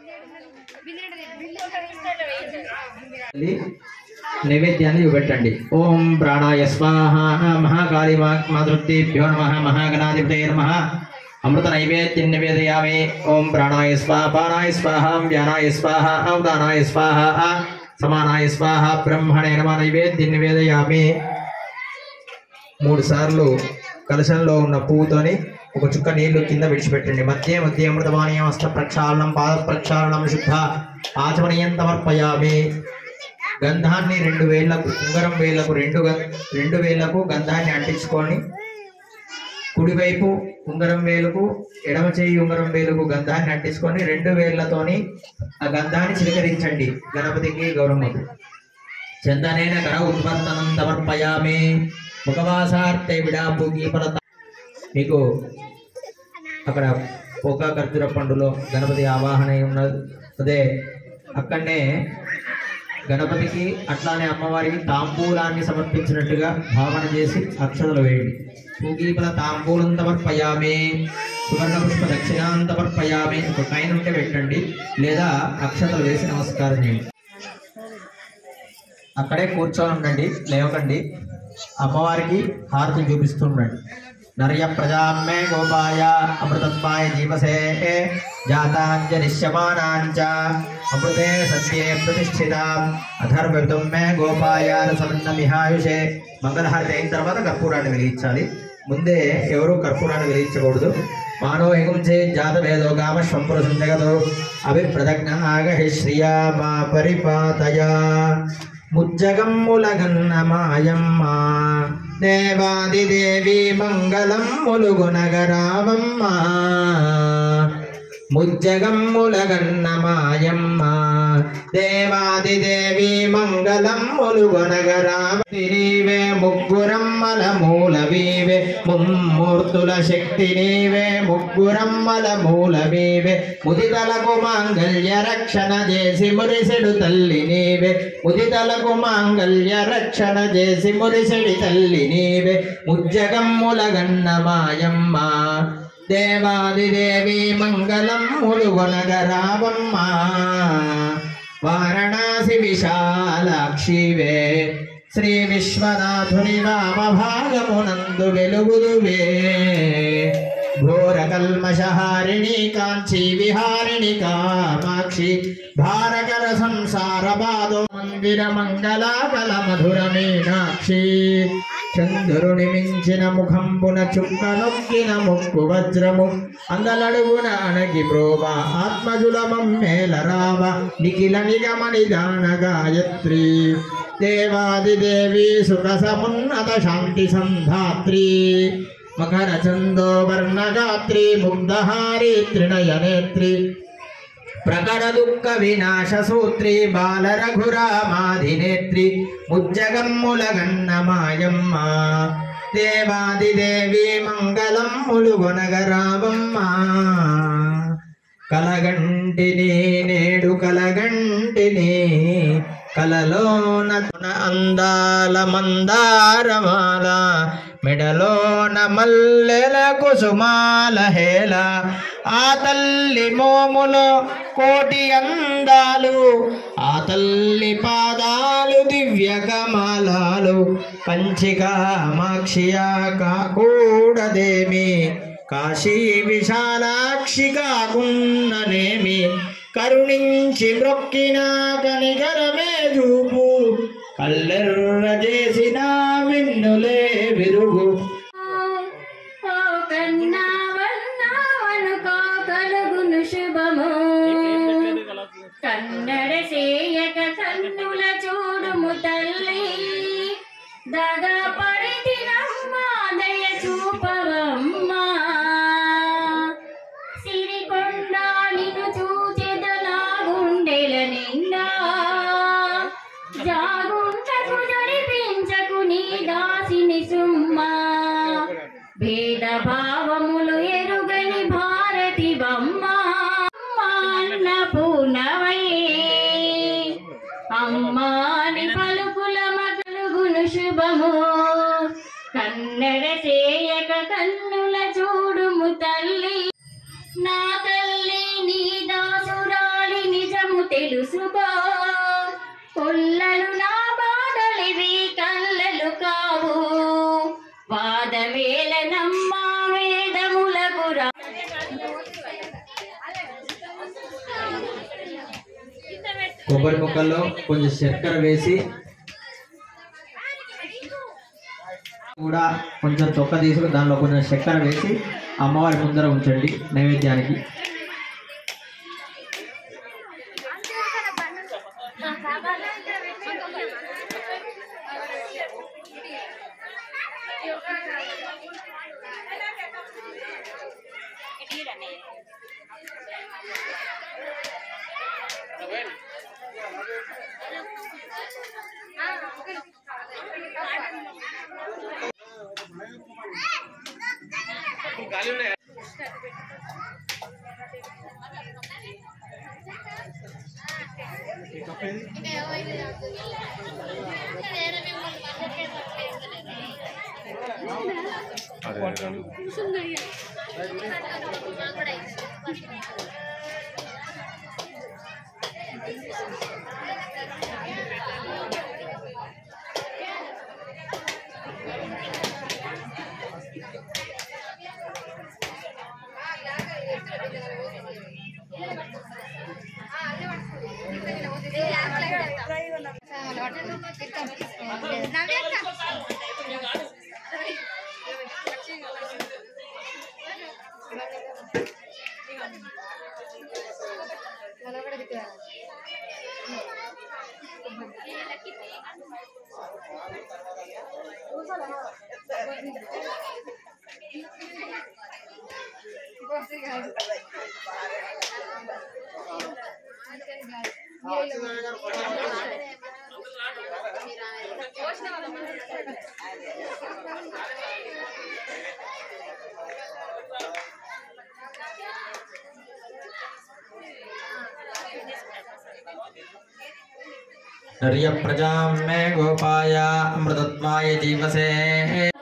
నైవేద్యాన్ని చూపెట్టండి ఓం ప్రాణాయ స్వాహ మహాకాళి మాతృప్తిభ్యో నమ మహాగణాధిపతయ నమ అమృత నైవేద్యం నివేదయామి ఓం ప్రాణాయ స్వాహ పానాయ స్వాహ వ్యానాయ స్వాహ అవదానాయ స్వాహ సమానాయ స్వాహ బ్రహ్మణే నమ నైవేద్యం నివేదయామి మూడు సార్లు కలశంలో ఉన్న పువ్వుతోని ఒక చుక్క నీళ్లు కింద విడిచిపెట్టండి మధ్య మధ్య అమృతమానీయం అష్ట ప్రక్షాళనం పాద ప్రక్షాళనం శుద్ధ ఆచమనీయం సమర్పయామి గంధాన్ని రెండు వేళ్లకు ఉంగరం వేళ్లకు రెండు గ- రెండు వేళ్లకు గంధాన్ని అంటించుకొని కుడివైపు ఉంగరం వేలుకు ఎడమ చేయి ఉంగరం వేలుకు గంధాన్ని అంటించుకొని రెండు వేళ్లతోని ఆ గంధాన్ని చిలకరించండి గణపతికి గౌరమ్మకు చందనేన కర ఉత్పత్తనం సమర్పయామి ముఖవాసార్థే విడాపు గీపలత మీకు అక్కడ పోక ఖర్జుర పండులో గణపతి ఆవాహన అయి ఉన్నది అదే అక్కడనే గణపతికి అట్లానే అమ్మవారికి తాంబూలాన్ని సమర్పించినట్టుగా భావన చేసి అక్షతలు వేయండి పూగీపల తాంబూలం సమర్పయామి సువర్ణ పుష్ప దక్షిణాం సమర్పయామి ఒక కాయిన్ ఉంటే పెట్టండి లేదా అక్షతలు వేసి నమస్కారం చేయండి అక్కడే కూర్చొని ఉండండి లేవకండి అమ్మవారికి హారతి చూపిస్తూ ఉండండి నర్య ప్రజామే గోపాయ అమృతత్వాయ జీవసే జాతాంజనిష్యమానాంచ అమృతే సత్యే ప్రతిష్ఠిత అధర్వృతం మే గోపాయ సమన్న మిహాయుషే మంగళహారతి అయిన తర్వాత కర్పూరాన్ని వెలిగించాలి ముందే ఎవరు కర్పూరాన్ని వెలిగించకూడదు మానో ఏకం చే జాత వేదో గామ స్వంపురుషం జగతో అభిప్రదగ్న ఆగహి శ్రియా మా పరిపాతయా ముజ్జగమ్ములగన్న మాయమ్మ దేవాదిదేవి మంగళం ములుగునగరావమ్మ ముజ్జగమ్ములగన్న మాయమ్మ దేవాదిదేవి మంగళం ములుగునగరావే ముగ్గురమ్మల మూలవీవే ముమ్మూర్తుల శక్తి నీవే ముగ్గురమ్మల మూలవీవే ముదితలకు మాంగళ్య రక్షణ చేసి మురిసెడు తల్లి నీవే ముదితలకు మాంగళ్య రక్షణ చేసి మురిసెడి తల్లి నీవే ముజ్జగమ్ముల గన్న మాయమ్మ దేవాదిదేవి మంగళం ములుగొనగరావమ్మ వారణాసి విశాలాక్షివే శ్రీ విశ్వనాథుని వామభాగమునందు వెలుగుదువే ఘోర కల్మషహారిణి కాంచీ విహారిణి కామాక్షి భారకర సంసార బాధో మందిర మంగళాకల మధుర మీనాక్షి చంద్రుని మించిన ముఖంబున చుక్క నొక్కిన ముక్కు వజ్రము అందలడుగున అనగి బ్రోవ ఆత్మజుల మమ్మేల రావ నిఖిల నిగమని దాన గాయత్రి దేవాదిదేవి సుఖ సమున్నత శాంతి సంధాత్రి మకర చందో వర్ణగాత్రి ముగ్ధహారి త్రినయనేత్రి ప్రకర దుఃఖ వినాశ సూత్రి బాల రఘురామాధినేత్రి ముజ్జగమ్ముల గన్న మాయమ్మ దేవాదిదేవి మంగళం ములుగొనగరావమ్మ కలగంటిని నేడు కలగంటిని కలలోన తున అందాల మందారమాల మెడలోన మల్లెల కుసుమాల హేల ఆ తల్లి మోములో కోటి అందాలు ఆ తల్లి పాదాలు దివ్య కమలాలు కంచికామాక్షియా కాకూడదేమి కాశీ విశాలాక్షి కాకున్ననేమి కరుణించి మ్రొక్కిన కనికరమే చూపు కల్లెర్ర చేసిన విన్నులే విరుగు ఓ కన్నా వన్నావనుకో కలుగును శుభము కన్నడ సేయక కన్నుల చూడుము తల్లి దగా పడితినమ్మా దయ చూపవమ్మా సిరికొండ నిన్ను చూచెదలా గుండెల నిండా జాగుంటకు జడిపించకు నీ దాసిని సుమ్మా భేద భావములు ఎరుగని భారతి అన్న పూర్ణవై అమ్మాని పలుకుల మగలుగును శుభము కన్నడ చేయక కన్నుల చూడుము తల్లి నా తల్లి నీ దాసురాలి తెలుసుకో కొల్లలు నా బాధలివి కళ్ళలు కావు వాదమేల నమ్మా వేదములకు రా కొబ్బరి ముక్కల్లో కొంచెం చక్కెర వేసి కూడా కొంచెం తొక్క తీసుకుని దానిలో కొంచెం చక్కెర వేసి అమ్మవారి ముందర ఉంచండి నైవేద్యానికి నర్య ప్రజా మే గోపాయ అమృతత్వాయ జీవసే